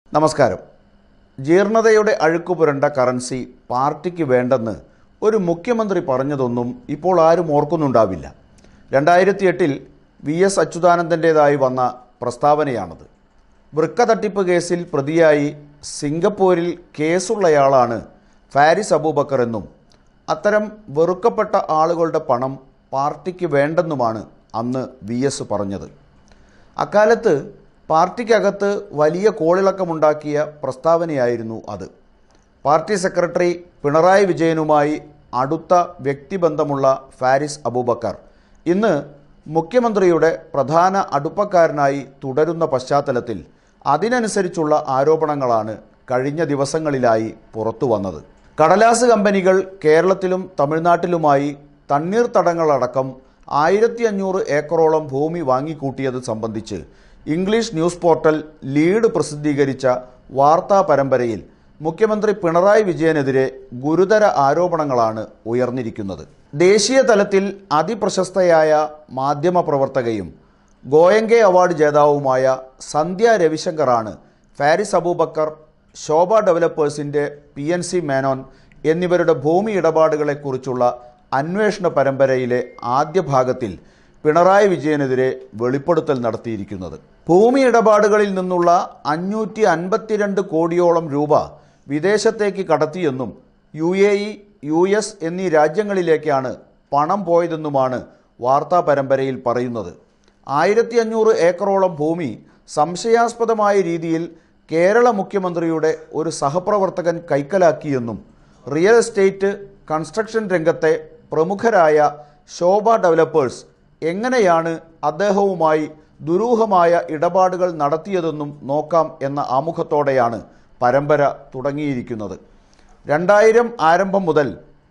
നമസ്കാരം ജീർണതയുടെ അഴുക്ക് പുരണ്ട കറൻസി പാർട്ടിക്ക് വേണ്ടെന്ന് ഒരു മുഖ്യമന്ത്രി പറഞ്ഞതൊന്നും ഇപ്പോൾ ആരും ഓർക്കുന്നുണ്ടാവില്ല രണ്ടായിരത്തി എട്ടിൽ വി എസ് അച്യുതാനന്ദൻ്റേതായി വന്ന പ്രസ്താവനയാണത് വൃക്ക തട്ടിപ്പ് കേസിൽ പ്രതിയായി സിംഗപ്പൂരിൽ കേസുള്ളയാളാണ് ഫാരിസ് അബൂബക്കർ എന്നും അത്തരം വെറുക്കപ്പെട്ട ആളുകളുടെ പണം പാർട്ടിക്ക് വേണ്ടെന്നുമാണ് അന്ന് വി എസ് പറഞ്ഞത് അക്കാലത്ത് പാർട്ടിക്കകത്ത് വലിയ കോളിളക്കമുണ്ടാക്കിയ പ്രസ്താവനയായിരുന്നു അത് പാർട്ടി സെക്രട്ടറി പിണറായി വിജയനുമായി അടുത്ത വ്യക്തിബന്ധമുള്ള ഫാരിസ് അബൂബക്കർ ഇന്ന് മുഖ്യമന്ത്രിയുടെ പ്രധാന അടുപ്പക്കാരനായി തുടരുന്ന പശ്ചാത്തലത്തിൽ അതിനനുസരിച്ചുള്ള ആരോപണങ്ങളാണ് കഴിഞ്ഞ ദിവസങ്ങളിലായി പുറത്തു വന്നത് കടലാസ് കമ്പനികൾ കേരളത്തിലും തമിഴ്നാട്ടിലുമായി തണ്ണീർത്തടങ്ങളടക്കം ആയിരത്തി അഞ്ഞൂറ് ഏക്കറോളം ഭൂമി വാങ്ങിക്കൂട്ടിയത് സംബന്ധിച്ച് ഇംഗ്ലീഷ് ന്യൂസ് പോർട്ടൽ ലീഡ് പ്രസിദ്ധീകരിച്ച വാർത്താ പരമ്പരയിൽ മുഖ്യമന്ത്രി പിണറായി വിജയനെതിരെ ഗുരുതര ആരോപണങ്ങളാണ് ഉയർന്നിരിക്കുന്നത് ദേശീയ തലത്തിൽ അതിപ്രശസ്തയായ മാധ്യമപ്രവർത്തകയും ഗോയങ്കെ അവാർഡ് ജേതാവുമായ സന്ധ്യ രവിശങ്കറാണ് ഫാരിസ് അബൂബക്കർ ശോഭ ഡെവലപ്പേഴ്സിൻ്റെ പി എൻ സി മേനോൻ എന്നിവരുടെ ഭൂമി ഇടപാടുകളെക്കുറിച്ചുള്ള അന്വേഷണ പരമ്പരയിലെ ആദ്യ ഭാഗത്തിൽ പിണറായി വിജയനെതിരെ വെളിപ്പെടുത്തൽ നടത്തിയിരിക്കുന്നത് ഭൂമി ഇടപാടുകളിൽ നിന്നുള്ള അഞ്ഞൂറ്റി അൻപത്തിരണ്ട് കോടിയോളം രൂപ വിദേശത്തേക്ക് കടത്തിയെന്നും U A E U S എന്നീ രാജ്യങ്ങളിലേക്കാണ് പണം പോയതെന്നുമാണ് വാർത്താ പരമ്പരയിൽ പറയുന്നത് ആയിരത്തി അഞ്ഞൂറ് ഏക്കറോളം ഭൂമി സംശയാസ്പദമായ രീതിയിൽ കേരള മുഖ്യമന്ത്രിയുടെ ഒരു സഹപ്രവർത്തകൻ കൈക്കലാക്കിയെന്നും റിയൽ എസ്റ്റേറ്റ് കൺസ്ട്രക്ഷൻ രംഗത്തെ പ്രമുഖരായ ശോഭ ഡെവലപ്പേഴ്സ് എങ്ങനെയാണ് അദ്ദേഹവുമായി ദുരൂഹമായ ഇടപാടുകൾ നടത്തിയതെന്നും നോക്കാം എന്ന ആമുഖത്തോടെയാണ് പരമ്പര തുടങ്ങിയിരിക്കുന്നത് രണ്ടായിരം ആരംഭം മുതൽ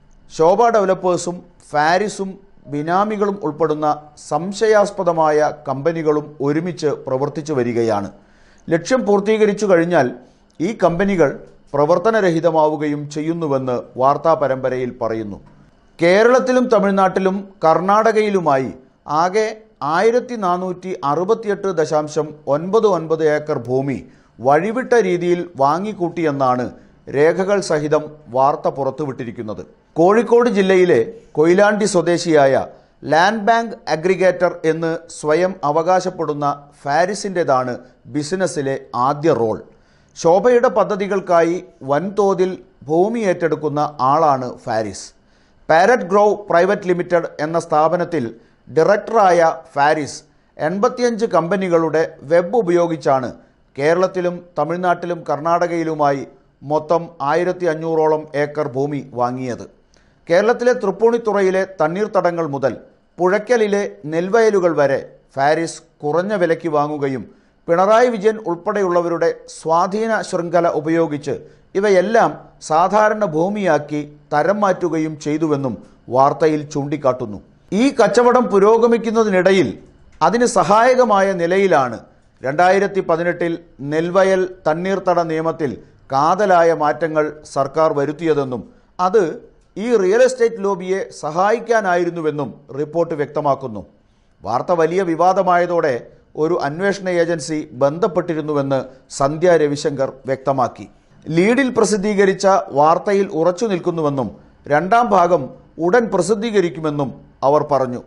ശോഭ ഡെവലപ്പേഴ്സും ഫാരിസും ബിനാമികളും ഉൾപ്പെടുന്ന സംശയാസ്പദമായ കമ്പനികളും ഒരുമിച്ച് പ്രവർത്തിച്ചു വരികയാണ് ലക്ഷ്യം പൂർത്തീകരിച്ചു കഴിഞ്ഞാൽ ഈ കമ്പനികൾ പ്രവർത്തനരഹിതമാവുകയും ചെയ്യുന്നുവെന്ന് വാർത്താ പരമ്പരയിൽ പറയുന്നു കേരളത്തിലും തമിഴ്നാട്ടിലും കർണാടകയിലുമായി ആകെ ആയിരത്തി നാനൂറ്റി അറുപത്തിയെട്ട് ദശാംശം ഒൻപത് ഒൻപത് ഏക്കർ ഭൂമി വഴിവിട്ട രീതിയിൽ വാങ്ങിക്കൂട്ടിയെന്നാണ് രേഖകൾ സഹിതം വാർത്ത പുറത്തുവിട്ടിരിക്കുന്നത് കോഴിക്കോട് ജില്ലയിലെ കൊയിലാണ്ടി സ്വദേശിയായ ലാൻഡ് ബാങ്ക് അഗ്രിഗേറ്റർ എന്ന് സ്വയം അവകാശപ്പെടുന്ന ഫാരിസിൻ്റെതാണ് ബിസിനസ്സിലെ ആദ്യ റോൾ ശോഭയുടെ പദ്ധതികൾക്കായി വൻതോതിൽ ഭൂമി ഏറ്റെടുക്കുന്ന ആളാണ് Faris parrot grove private limited എന്ന സ്ഥാപനത്തിൽ ഡയറക്ടറായ ഫാരിസ് എൺപത്തിയഞ്ച് കമ്പനികളുടെ വെബ് ഉപയോഗിച്ചാണ് കേരളത്തിലും തമിഴ്നാട്ടിലും കർണാടകയിലുമായി മൊത്തം ആയിരത്തി അഞ്ഞൂറോളം ഏക്കർ ഭൂമി വാങ്ങിയത് കേരളത്തിലെ തൃപ്പൂണിത്തുറയിലെ തണ്ണീർത്തടങ്ങൾ മുതൽ പുഴയ്ക്കലിലെ നെൽവയലുകൾ വരെ ഫാരിസ് കുറഞ്ഞ വിലയ്ക്ക് വാങ്ങുകയും പിണറായി വിജയൻ ഉൾപ്പെടെയുള്ളവരുടെ സ്വാധീന ശൃംഖല ഉപയോഗിച്ച് ഇവയെല്ലാം സാധാരണ ഭൂമിയാക്കി തരം മാറ്റുകയും ചെയ്തുവെന്നും വാർത്തയിൽ ചൂണ്ടിക്കാട്ടുന്നു ഈ കച്ചവടം പുരോഗമിക്കുന്നതിനിടയിൽ അതിന് സഹായകമായ നിലയിലാണ് രണ്ടായിരത്തി പതിനെട്ടിൽ നെൽവയൽ തണ്ണീർത്തട നിയമത്തിൽ കാതലായ മാറ്റങ്ങൾ സർക്കാർ വരുത്തിയതെന്നും അത് ഈ റിയൽ എസ്റ്റേറ്റ് ലോബിയെ സഹായിക്കാനായിരുന്നുവെന്നും റിപ്പോർട്ട് വ്യക്തമാക്കുന്നു വാർത്ത വലിയ വിവാദമായതോടെ ഒരു അന്വേഷണ ഏജൻസി ബന്ധപ്പെട്ടിരുന്നുവെന്ന് സന്ധ്യ രവിശങ്കർ വ്യക്തമാക്കി ലീഡിൽ പ്രസിദ്ധീകരിച്ച വാർത്തയിൽ ഉറച്ചു നിൽക്കുന്നുവെന്നും രണ്ടാം ഭാഗം ഉടൻ പ്രസിദ്ധീകരിക്കുമെന്നും അവർ പറഞ്ഞു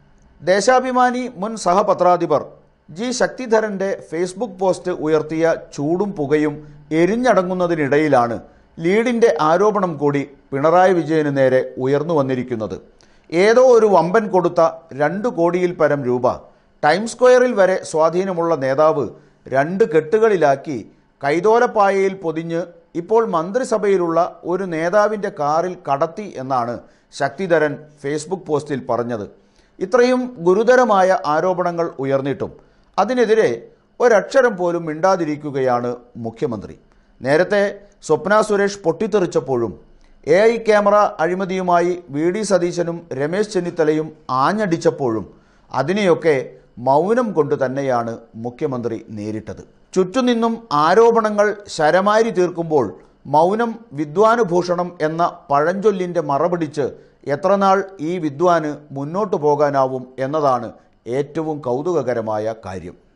ദേശാഭിമാനി മുൻ സഹപത്രാധിപർ ജി ശക്തിധരന്റെ ഫേസ്ബുക്ക് പോസ്റ്റ് ഉയർത്തിയ ചൂടും പുകയും എരിഞ്ഞടങ്ങുന്നതിനിടയിലാണ് ലീഡിന്റെ ആരോപണം കൂടി പിണറായി വിജയന് നേരെ ഉയർന്നു വന്നിരിക്കുന്നത് ഏതോ ഒരു വമ്പൻ കൊടുത്ത രണ്ട് കോടിയിൽ പരം രൂപ ടൈംസ് സ്ക്വയറിൽ വരെ സ്വാധീനമുള്ള നേതാവ് രണ്ട് കെട്ടുകളിലാക്കി കൈതോലപ്പായയിൽ പൊതിഞ്ഞ് ഇപ്പോൾ മന്ത്രിസഭയിലുള്ള ഒരു നേതാവിൻ്റെ കാറിൽ കടത്തി എന്നാണ് ശക്തിധരൻ ഫേസ്ബുക്ക് പോസ്റ്റിൽ പറഞ്ഞത് ഇത്രയും ഗുരുതരമായ ആരോപണങ്ങൾ ഉയർന്നിട്ടും അതിനെതിരെ ഒരക്ഷരം പോലും മിണ്ടാതിരിക്കുകയാണ് മുഖ്യമന്ത്രി നേരത്തെ സ്വപ്ന സുരേഷ് പൊട്ടിത്തെറിച്ചപ്പോഴും എ ഐ ക്യാമറ അഴിമതിയുമായി വി ഡി സതീശനും രമേശ് ചെന്നിത്തലയും ആഞ്ഞടിച്ചപ്പോഴും അതിനെയൊക്കെ മൗനം കൊണ്ട് തന്നെയാണ് മുഖ്യമന്ത്രി നേരിട്ടത് ചുറ്റുനിന്നും ആരോപണങ്ങൾ ശരമാരി തീർക്കുമ്പോൾ മൗനം വിദ്വാനുഭൂഷണം എന്ന പഴഞ്ചൊല്ലിൻ്റെ മറപിടിച്ച് എത്രനാൾ ഈ വിദ്വാന് മുന്നോട്ടു പോകാനാവും എന്നതാണ് ഏറ്റവും കൗതുകകരമായ കാര്യം